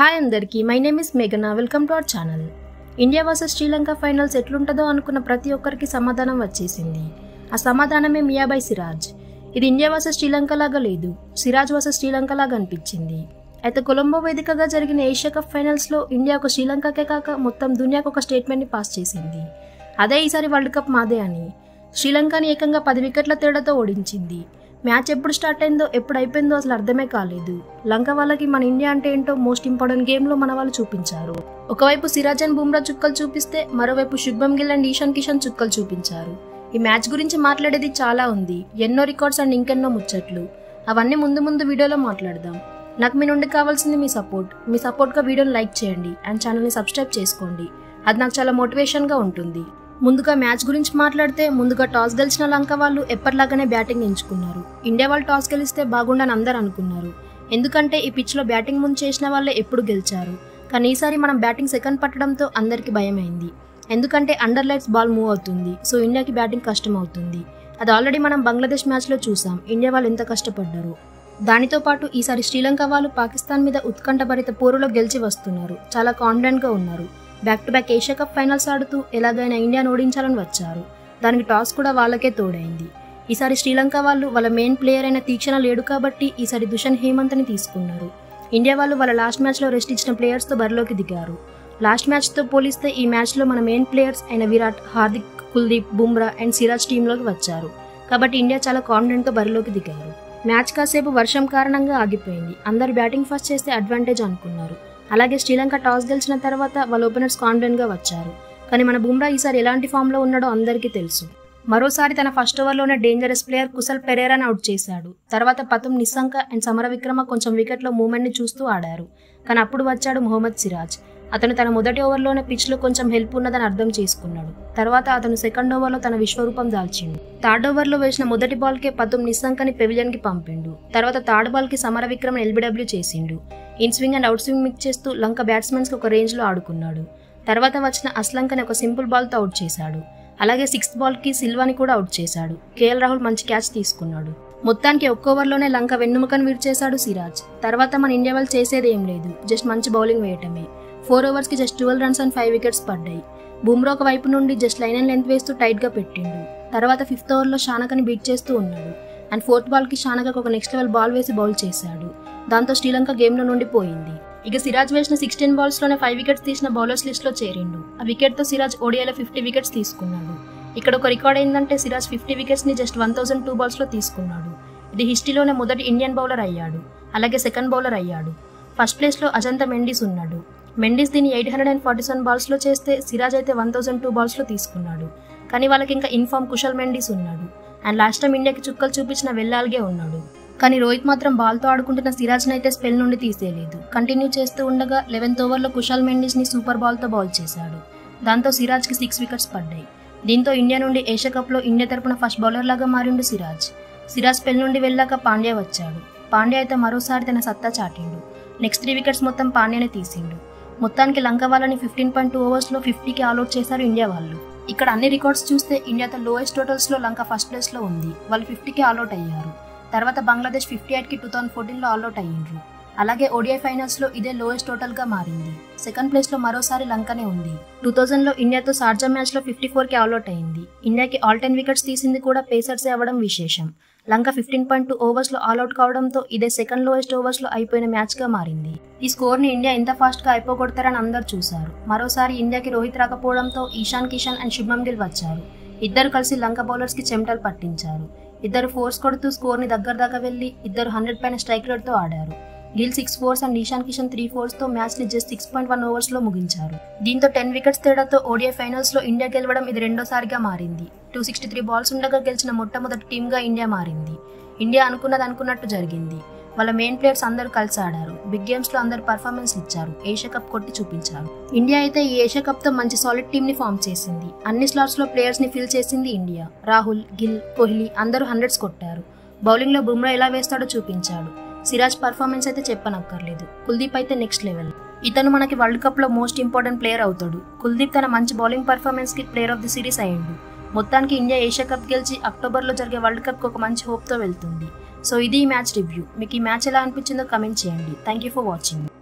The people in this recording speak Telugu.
హాయ్ అందరికీ మై నేమ్ ఇస్ మేఘనా welcome to our channel India versus Sri Lanka finals ఎట్లుంటుందో అనుకున్న ప్రతి ఒక్కరికి సమాధానం వచ్చేసింది ఆ సమాధానమే మియాబాయ్ సిరాజ్ ఇది ఇండియా వర్సెస్ శ్రీలంక లాగా లేదు సిరాజ్ వర్సెస్ శ్రీలంక లాగా అనిపించింది అయితే కొలంబో వేదికగా జరిగిన ఏషియా కప్ ఫైనల్స్లో ఇండియా ఒక శ్రీలంకకే కాక మొత్తం దునియాకు ఒక స్టేట్మెంట్ని పాస్ చేసింది అదే ఈసారి వరల్డ్ కప్ మాదే అని శ్రీలంకని ఏకంగా పది వికెట్ల తేడాతో ఓడించింది మ్యాచ్ ఎప్పుడు స్టార్ట్ అయిందో ఎప్పుడు అయిపోయిందో అసలు అర్థమే కాలేదు లంక వాళ్ళకి మన ఇండియా అంటే ఏంటో మోస్ట్ ఇంపార్టెంట్ గేమ్లో మన వాళ్ళు చూపించారు ఒకవైపు సిరాజ్ అండ్ బుమ్రా చుక్కలు చూపిస్తే మరోవైపు శుభ్మం గిల్ అండ్ ఈశాన్ కిషన్ చుక్కలు చూపించారు ఈ మ్యాచ్ గురించి మాట్లాడేది చాలా ఉంది ఎన్నో రికార్డ్స్ అండ్ ఇంకెన్నో ముచ్చట్లు అవన్నీ ముందు ముందు వీడియోలో మాట్లాడదాం నాకు మీ నుండి కావాల్సింది మీ సపోర్ట్ మీ సపోర్ట్గా వీడియోని లైక్ చేయండి అండ్ ఛానల్ని సబ్స్క్రైబ్ చేసుకోండి అది నాకు చాలా మోటివేషన్గా ఉంటుంది ముందుగా మ్యాచ్ గురించి మాట్లాడితే ముందుగా టాస్ గెలిచిన లంక వాళ్ళు ఎప్పటిలాగానే బ్యాటింగ్ ఎంచుకున్నారు ఇండియా వాళ్ళు టాస్ గెలిస్తే బాగుండని అందరు అనుకున్నారు ఎందుకంటే ఈ పిచ్లో బ్యాటింగ్ ముందు చేసిన వాళ్ళే ఎప్పుడు గెలిచారు కానీ ఈసారి మనం బ్యాటింగ్ సెకండ్ పట్టడంతో అందరికీ భయమైంది ఎందుకంటే అండర్ లైట్స్ బాల్ మూవ్ అవుతుంది సో ఇండియాకి బ్యాటింగ్ కష్టం అవుతుంది అది ఆల్రెడీ మనం బంగ్లాదేశ్ మ్యాచ్లో చూసాం ఇండియా వాళ్ళు ఎంత కష్టపడ్డారు దానితో పాటు ఈసారి శ్రీలంక వాళ్ళు పాకిస్తాన్ మీద ఉత్కంఠభరిత పోరులో గెలిచి వస్తున్నారు చాలా కాన్ఫిడెంట్గా ఉన్నారు back to back Asia cup finals ఆడుతూ ఎలాగైనా ఇండియాను ఓడించాలని వచ్చారు దానికి టాస్ కూడా వాళ్ళకే తోడైంది ఈసారి శ్రీలంక వాళ్ళు వాళ్ళ మెయిన్ ప్లేయర్ అయిన తీక్షణ లేడు కాబట్టి ఈసారి దుషన్ హేమంత్ని తీసుకున్నారు ఇండియా వాళ్ళు వాళ్ళ లాస్ట్ మ్యాచ్లో రెస్ట్ ఇచ్చిన ప్లేయర్స్తో బరిలోకి దిగారు లాస్ట్ మ్యాచ్తో పోలిస్తే ఈ మ్యాచ్లో మన మెయిన్ ప్లేయర్స్ అయిన విరాట్ హార్దిక్ కుల్దీప్ బుమ్రా అండ్ సిరాజ్ టీంలోకి వచ్చారు కాబట్టి ఇండియా చాలా కాన్ఫిడెంట్గా బరిలోకి దిగారు మ్యాచ్ కాసేపు వర్షం కారణంగా ఆగిపోయింది అందరు బ్యాటింగ్ ఫస్ట్ చేస్తే అడ్వాంటేజ్ అనుకున్నారు అలాగే శ్రీలంక టాస్ గెలిచిన తర్వాత వాళ్ళ ఓపెనర్స్ కాన్ఫిడెంట్గా వచ్చారు కానీ మన బుమ్రా ఈసారి ఎలాంటి ఫామ్లో ఉన్నాడో అందరికీ తెలుసు మరోసారి తన ఫస్ట్ ఓవర్లోనే డేంజరస్ ప్లేయర్ కుశల్ పెరేరాని అవుట్ చేశాడు తర్వాత పతం నిస్సంక అండ్ సమర విక్రమ కొంచెం వికెట్లో మూమెంట్ని చూస్తూ ఆడారు కానీ అప్పుడు వచ్చాడు మొహమ్మద్ సిరాజ్ అతను తన మొదటి ఓవర్లోనే పిచ్లో కొంచెం హెల్ప్ ఉన్నదని అర్థం చేసుకున్నాడు తర్వాత అతను సెకండ్ ఓవర్లో తన విశ్వరూపం దాల్చిండు థర్డ్ ఓవర్లో వేసిన మొదటి బాల్కే పతుం నిస్సంకని పెవిలియన్కి పంపిండు తర్వాత థర్డ్ బాల్కి సమర విక్రమ్ ఎల్బిడబ్ల్యూ చేసిండు in swing and out swing mix చేస్తూ లంక బ్యాట్స్మెన్స్కి ఒక రేంజ్లో ఆడుకున్నాడు తర్వాత వచ్చిన అస్లంకని ఒక సింపుల్ బాల్తో అవుట్ చేశాడు అలాగే సిక్స్త్ బాల్కి సిల్వాని కూడా అవుట్ చేశాడు కేఎల్ రాహుల్ మంచి క్యాచ్ తీసుకున్నాడు మొత్తానికి ఒక్క ఓవర్లోనే లంక వెన్నుముకను విడిచేశాడు సిరాజ్ తర్వాత మన ఇండియా వాళ్ళు చేసేది ఏం లేదు జస్ట్ మంచి బౌలింగ్ వేయటమే ఫోర్ ఓవర్స్కి just twelve runs and five wickets పడ్డాయి బుమ్రా ఒక వైపు నుండి జస్ట్ లైన్ అండ్ లెంత్ వేస్తూ టైట్గా పెట్టిండు తర్వాత ఫిఫ్త్ ఓవర్లో షానకని బీట్ చేస్తూ ఉన్నాడు అండ్ ఫోర్త్ బాల్కి షానకకు ఒక నెక్స్ట్ లెవెల్ బాల్ వేసి బౌల్ చేశాడు దాంతో శ్రీలంక గేమ్లో నుండి పోయింది ఇక సిరాజ్ వేసిన సిక్స్టీన్ బాల్స్లోనే ఫైవ్ వికెట్స్ తీసిన బౌలర్స్ లిస్ట్లో చేరిండు ఆ వికెట్తో సిరాజ్ ఓడియాలో ఫిఫ్టీ వికెట్స్ తీసుకున్నాడు ఇక్కడ ఒక రికార్డ్ ఏంటంటే సిరాజ్ ఫిఫ్టీ వికెట్స్ని జస్ట్ వన్ థౌసండ్ టూ బాల్స్లో తీసుకున్నాడు ఇది హిస్టరీలోనే మొదటి ఇండియన్ బౌలర్ అయ్యాడు అలాగే సెకండ్ బౌలర్ అయ్యాడు ఫస్ట్ ప్లేస్లో అజంతా మెండిస్ ఉన్నాడు మెండిస్ దీన్ని eight hundred and forty seven బాల్స్లో చేస్తే సిరాజ్ అయితే వన్ థౌసండ్ టూ బాల్స్లో తీసుకున్నాడు కానీ వాళ్ళకి ఇంకా ఇన్ఫామ్ కుషల్ మెండిస్ ఉన్నాడు అండ్ లాస్ట్ టైం ఇండియాకి చుక్కలు చూపించిన వెల్లాల్గే ఉన్నాడు కానీ రోహిత్ మాత్రం బాల్తో ఆడుకుంటున్న సిరాజ్ని అయితే స్పెల్ నుండి తీసేయలేదు కంటిన్యూ చేస్తూ ఉండగా లెవెన్త్ ఓవర్లో కుషాల్ మెండిస్ని సూపర్ బాల్తో బౌల్ చేశాడు దాంతో సిరాజ్కి సిక్స్ వికెట్స్ పడ్డాయి దీంతో ఇండియా నుండి ఏషియా కప్లో ఇండియా తరపున ఫస్ట్ బౌలర్ లాగా మారిండు సిరాజ్ సిరాజ్ స్పెల్ నుండి వెళ్ళాక పాండ్యా వచ్చాడు పాండ్యా అయితే మరోసారి తన సత్తా చాటిండు నెక్స్ట్ త్రీ వికెట్స్ మొత్తం పాండ్యానే తీసిండు మొత్తానికి లంక వాళ్ళని ఫిఫ్టీన్ పాయింట్ టూ ఓవర్స్లో ఫిఫ్టీకి ఆల్అౌట్ చేశారు ఇండియా వాళ్ళు ఇక్కడ అన్ని రికార్డ్స్ చూస్తే ఇండియాతో లోయెస్ట్ టోటల్స్లో లంక ఫస్ట్ ప్లేస్లో ఉంది వాళ్ళు ఫిఫ్టీకి ఆల్అౌట్ అయ్యారు తర్వాత బంగ్లాదేశ్ ఫిఫ్టీ ఎయిట్కి టూ థౌసండ్ ఫోర్టీన్లో ఆల్అౌట్ అయ్యిండ్రు అలాగే ఓడిఐ ఫైనల్స్లో ఇదే లోయెస్ట్ టోటల్గా మారింది సెకండ్ ప్లేస్లో మరోసారి లంకనే ఉంది టూ థౌజండ్లో ఇండియాతో షార్జా మ్యాచ్లో ఫిఫ్టీ ఫోర్కి ఆల్అౌట్ అయింది ఇండియాకి ఆల్ టెన్ వికెట్స్ తీసింది కూడా పేసర్సే అవ్వడం విశేషం లంక ఫిఫ్టీన్ పాయింట్ టూ ఓవర్స్లో ఆల్అౌట్ కావడంతో ఇదే సెకండ్ లోయెస్ట్ ఓవర్స్లో అయిపోయిన మ్యాచ్గా మారింది ఈ స్కోర్ని ఇండియా ఎంత ఫాస్ట్గా అయిపోగొడతారని అందరు చూశారు మరోసారి ఇండియాకి రోహిత్ రాకపోవడంతో ఈశాన్ కిషన్ అండ్ శుభ్మన్ గిల్ వచ్చారు ఇద్దరు కలిసి లంక బౌలర్స్కి చెమటలు పట్టించారు ఇద్దరు ఫోర్స్ కొడుతూ స్కోర్ని దగ్గర దాకా వెళ్ళి ఇద్దరు హండ్రెడ్ పైన స్ట్రైక్ రేట్తో ఆడారు Gill six fours and Ishan Kishan three ఫోర్స్తో మ్యాచ్ని జస్ట్ సిక్స్ పాయింట్ వన్ ఓవర్స్లో ముగించారు దీంతో టెన్ వికెట్స్ తేడాతో ఓడిఐ ఫైనల్స్లో ఇండియా గెలవడం ఇది రెండోసారిగా మారింది టూ సిక్స్టీ త్రీ బాల్స్ ఉండగా గెలిచిన మొట్టమొదటి టీమ్గా ఇండియా మారింది ఇండియా అనుకున్నది అనుకున్నట్టు జరిగింది వాళ్ళ మెయిన్ ప్లేయర్స్ అందరూ కలిసి ఆడారు బిగ్ గేమ్స్లో అందరు పర్ఫార్మెన్స్ ఇచ్చారు ఏషియా కప్ కొట్టి చూపించారు ఇండియా అయితే ఈ ఏషియా కప్తో మంచి సాలిడ్ టీమ్ని ఫామ్ చేసింది అన్ని స్లాట్స్లో ప్లేయర్స్ని ఫిల్ చేసింది ఇండియా రాహుల్ గిల్ కోహ్లీ అందరూ హండ్రెడ్స్ కొట్టారు బౌలింగ్లో బుమ్రా ఎలా వేస్తాడో చూపించాడు సిరాజ్ పర్ఫార్మెన్స్ అయితే చెప్పనక్కర్లేదు కుల్దీప్ అయితే నెక్స్ట్ లెవెల్ ఇతను మనకి వరల్డ్ కప్లో మోస్ట్ ఇంపార్టెంట్ ప్లేయర్ అవుతాడు కుల్దీప్ తన మంచి బౌలింగ్ పర్ఫార్మెన్స్కి ప్లేయర్ ఆఫ్ ది సిరీస్ అయ్యిండు మొత్తానికి ఇండియా ఏషియా కప్ గెలిచి అక్టోబర్లో జరిగే వరల్డ్ కప్కి ఒక మంచి హోప్తో వెళ్తుంది సో ఇది ఈ మ్యాచ్ రివ్యూ మీకు ఈ మ్యాచ్ ఎలా అనిపించిందో కమెంట్ చేయండి థ్యాంక్ యూ ఫర్ వాచింగ్